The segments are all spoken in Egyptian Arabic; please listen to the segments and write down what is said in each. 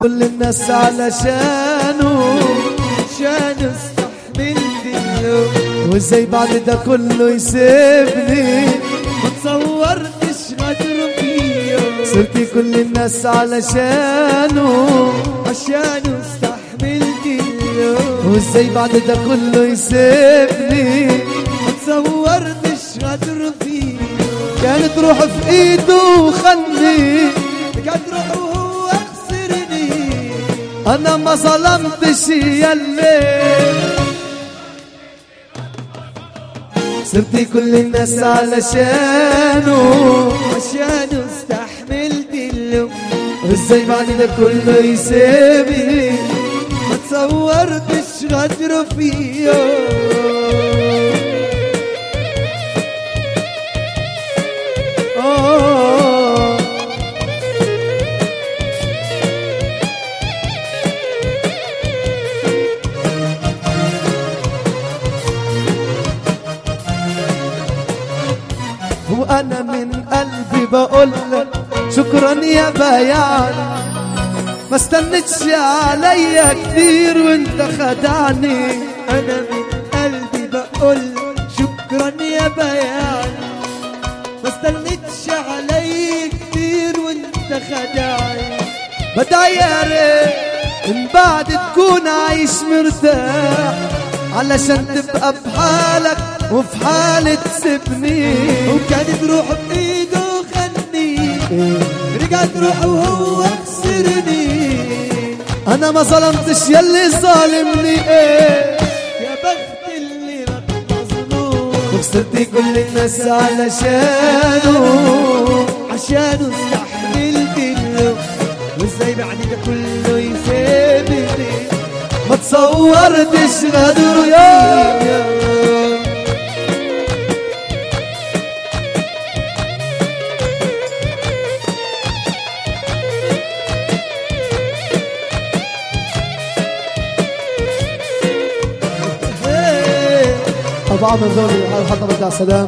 كل الناس علشانه عشان استحملت اليوم وازاي بعد ده كله يسيبني ما تصورتش غدر فيه صرت كل الناس علشانه عشان استحملت اليوم وازاي بعد ده كله يسيبني ما تصورتش غدر فيه كانت روح في ايده وخلني قد روح وهو خسرني انا ما ظلمتش يلي صرت كل الناس علشانه عشان استحملت اللوم ازاي بعد ده كله يسيبني ما تصورتش غدر فيه آه وانا من قلبي بقول لك شكرا يا بيان ما استنتش عليا كتير وانت خدعني انا من قلبي بقول شكرا يا بيان ما استنيتش علي كتير وانت خدعني بدعي يا ريت من بعد تكون عايش مرتاح علشان تبقى بحالك وفي حالة تسيبني وكانت روح بايده خني رجعت روح وهو خسرني انا ما ظلمتش يلي ظالمني ايه يا بخت اللي بقى مظلوم وخسرت كل الناس علشانه عشان استحملت اللوم وازاي بعد ده كله يسيبني ما تصورتش غدر يا ابو عمرو ذولي على الحضر بتاع سلام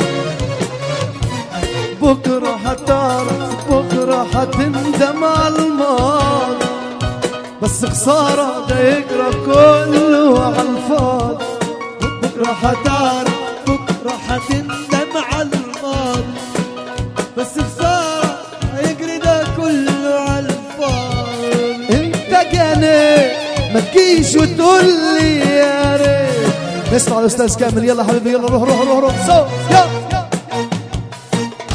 بكره هتعرف بكره هتندم على الماضي بس خساره ده يجرى كله على الفاضي بكره هتعرف بكره هتندم على الماضي بس خساره هيجري ده كله على الفاضي انت جاني ما تجيش وتقول لي يا ريت نسمع الاستاذ كامل يلا حبيبي يلا روح روح روح روح سو يلا